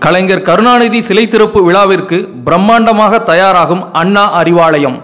கலைஞர் கருணாநிதி சிலை திறப்பு விழாவிற்கு பிரம்மாண்டமாக தயாராகும் அண்ணா அறிவாலயம்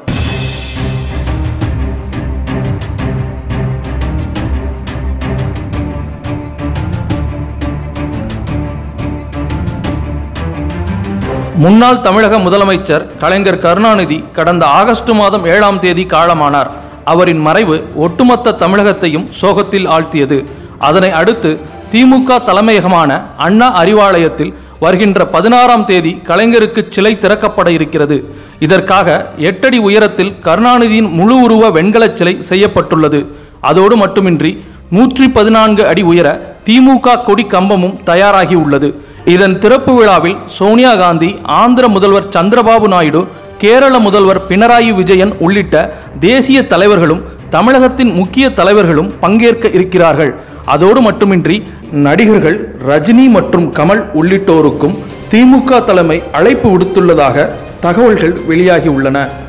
முன்னாள் தமிழக முதலமைச்சர் கலைஞர் கருணாநிதி கடந்த ஆகஸ்ட் மாதம் ஏழாம் தேதி காலமானார் அவரின் மறைவு ஒட்டுமொத்த தமிழகத்தையும் சோகத்தில் ஆழ்த்தியது அதனை அடுத்து திமுக தலைமையகமான அண்ணா அறிவாலயத்தில் வருகின்ற பதினாறாம் தேதி கலைஞருக்கு சிலை திறக்கப்பட இருக்கிறது இதற்காக எட்டடி உயரத்தில் கருணாநிதியின் முழு உருவ வெண்கலச் சிலை செய்யப்பட்டுள்ளது அதோடு மட்டுமின்றி நூற்றி பதினான்கு அடி உயர திமுக கொடி கம்பமும் தயாராகி உள்ளது இதன் திறப்பு விழாவில் சோனியா காந்தி ஆந்திர முதல்வர் சந்திரபாபு நாயுடு கேரள முதல்வர் பினராயி விஜயன் உள்ளிட்ட தேசிய தலைவர்களும் தமிழகத்தின் முக்கிய தலைவர்களும் பங்கேற்க இருக்கிறார்கள் அதோடு மட்டுமின்றி நடிகர்கள் ரஜினி மற்றும் கமல் உள்ளிட்டோருக்கும் திமுக தலைமை அழைப்பு விடுத்துள்ளதாக தகவல்கள் வெளியாகி உள்ளன